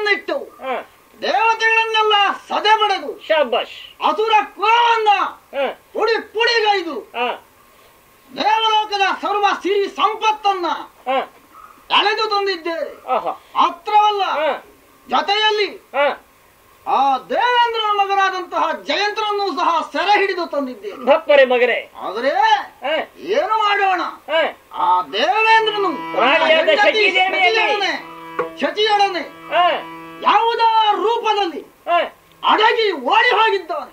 ತಂದಿಟ್ಟು ಹ, ದೇವತೆಗಳನ್ನೆಲ್ಲ ಸದೆ ಬಡೆದು ಶಾಬಾಷ್ ಅಸುರ ಕುಲವನ್ನ ಹ, ಪುಡಿ ಪುಡಿಗೈದು ಹ, ದೇವಲೋಕದ ಸರ್ವ ಸಿರಿ ಸಂಪತ್ತನ್ನ ಹ, ಎಳೆದು ತಂದಿದ್ದೇವೆ ಆಹಾ, ಮಾತ್ರವಲ್ಲ ಹ, ಜೊತೆಯಲ್ಲಿ ಹ, ಆ ದೇವೇಂದ್ರನ ಮಗನಾದಂತಹ ಜಯಂತ್ರನ್ನು ಸಹ ಸೆರೆ ಹಿಡಿದು ತಂದಿದ್ದೇನೆ ಭಪ್ಪರೆ ಮಗನೇ ಆದರೆ ಹ, ಏನು ಮಾಡೋಣ ಹ, ಆ ದೇವೇಂದ್ರನು ರಾಜ್ಯದ ಹೆಂಡತಿ ಶಚಿದೇವಿಯಲ್ಲಿ. ಶಚಿಯೊಡನೆ ಶಚಿಯೊಡನೆ ಹ, ಯಾವುದೋ ರೂಪದಲ್ಲಿ ಹ, ಅಡಗಿ ಓಡಿ ಹೋಗಿದ್ದಾನೆ